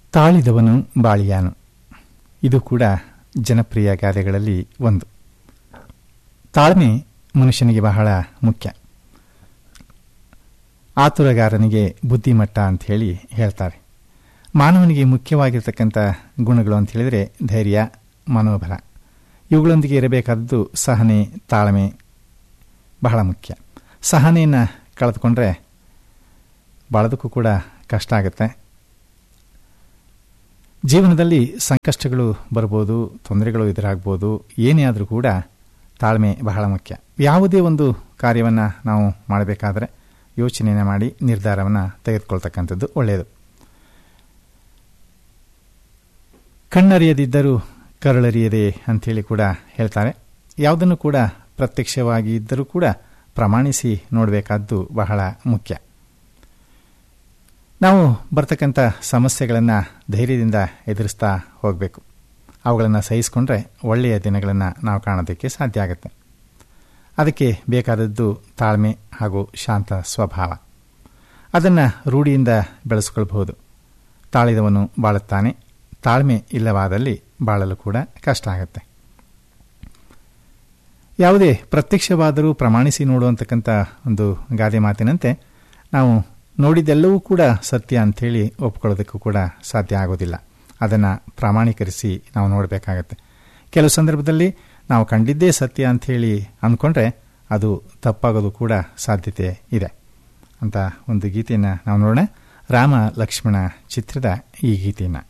ತಾಳಿದವನು ಬಾಳಿಯಾನು ಇದು ಕೂಡ ಜನಪ್ರಿಯ ಗಾದೆಗಳಲ್ಲಿ ಒಂದು ತಾಳ್ಮೆ ಮನುಷ್ಯನಿಗೆ ಬಹಳ ಮುಖ್ಯ ಆತುರಗಾರನಿಗೆ ಬುದ್ಧಿಮಟ್ಟ ಅಂತ ಹೇಳಿ ಹೇಳ್ತಾರೆ ಮಾನವನಿಗೆ ಮುಖ್ಯವಾಗಿರ್ತಕ್ಕಂಥ ಗುಣಗಳು ಅಂತ ಹೇಳಿದರೆ ಧೈರ್ಯ ಮನೋಬಲ ಇವುಗಳೊಂದಿಗೆ ಇರಬೇಕಾದದ್ದು ಸಹನೆ ತಾಳ್ಮೆ ಬಹಳ ಮುಖ್ಯ ಸಹನೆಯನ್ನು ಕಳೆದುಕೊಂಡ್ರೆ ಬಾಳೋದಕ್ಕೂ ಕೂಡ ಕಷ್ಟ ಆಗುತ್ತೆ ಜೀವನದಲ್ಲಿ ಸಂಕಷ್ಟಗಳು ಬರ್ಬೋದು ತೊಂದರೆಗಳು ಎದುರಾಗ್ಬೋದು ಏನೇ ಆದರೂ ಕೂಡ ತಾಳ್ಮೆ ಬಹಳ ಮುಖ್ಯ ಯಾವುದೇ ಒಂದು ಕಾರ್ಯವನ್ನು ನಾವು ಮಾಡಬೇಕಾದ್ರೆ ಯೋಚನೆಯನ್ನು ಮಾಡಿ ನಿರ್ಧಾರವನ್ನು ತೆಗೆದುಕೊಳ್ತಕ್ಕಂಥದ್ದು ಒಳ್ಳೆಯದು ಕಣ್ಣರಿಯದಿದ್ದರೂ ಕರಳರಿಯದೆ ಅಂಥೇಳಿ ಕೂಡ ಹೇಳ್ತಾರೆ ಯಾವುದನ್ನು ಕೂಡ ಪ್ರತ್ಯಕ್ಷವಾಗಿ ಇದ್ದರೂ ಕೂಡ ಪ್ರಮಾಣಿಸಿ ನೋಡಬೇಕಾದ್ದು ಬಹಳ ಮುಖ್ಯ ನಾವು ಬರ್ತಕ್ಕಂಥ ಸಮಸ್ಯೆಗಳನ್ನು ಧೈರ್ಯದಿಂದ ಎದುರಿಸ್ತಾ ಹೋಗಬೇಕು ಅವುಗಳನ್ನು ಸಹಿಸಿಕೊಂಡ್ರೆ ಒಳ್ಳೆಯ ದಿನಗಳನ್ನು ನಾವು ಕಾಣೋದಕ್ಕೆ ಸಾಧ್ಯ ಆಗುತ್ತೆ ಅದಕ್ಕೆ ಬೇಕಾದದ್ದು ತಾಳ್ಮೆ ಹಾಗೂ ಶಾಂತ ಸ್ವಭಾವ ಅದನ್ನು ರೂಢಿಯಿಂದ ಬೆಳೆಸ್ಕೊಳ್ಬಹುದು ತಾಳಿದವನು ಬಾಳುತ್ತಾನೆ ತಾಳ್ಮೆ ಇಲ್ಲವಾದಲ್ಲಿ ಬಾಳಲು ಕೂಡ ಕಷ್ಟ ಆಗುತ್ತೆ ಯಾವುದೇ ಪ್ರತ್ಯಕ್ಷವಾದರೂ ಪ್ರಮಾಣಿಸಿ ನೋಡುವಂತಕ್ಕಂಥ ಒಂದು ಗಾದೆ ಮಾತಿನಂತೆ ನಾವು ನೋಡಿದ್ದೆಲ್ಲವೂ ಕೂಡ ಸತ್ಯ ಅಂಥೇಳಿ ಒಪ್ಕೊಳ್ಳೋದಕ್ಕೂ ಕೂಡ ಸಾಧ್ಯ ಆಗೋದಿಲ್ಲ ಅದನ್ನು ಪ್ರಾಮಾಣೀಕರಿಸಿ ನಾವು ನೋಡಬೇಕಾಗತ್ತೆ ಕೆಲವು ಸಂದರ್ಭದಲ್ಲಿ ನಾವು ಕಂಡಿದ್ದೇ ಸತ್ಯ ಅಂಥೇಳಿ ಅಂದ್ಕೊಂಡ್ರೆ ಅದು ತಪ್ಪಾಗೋದು ಕೂಡ ಸಾಧ್ಯತೆ ಇದೆ ಅಂತ ಒಂದು ಗೀತೆಯನ್ನು ನಾವು ನೋಡೋಣ ರಾಮ ಲಕ್ಷ್ಮಣ ಚಿತ್ರದ ಈ ಗೀತೆಯನ್ನು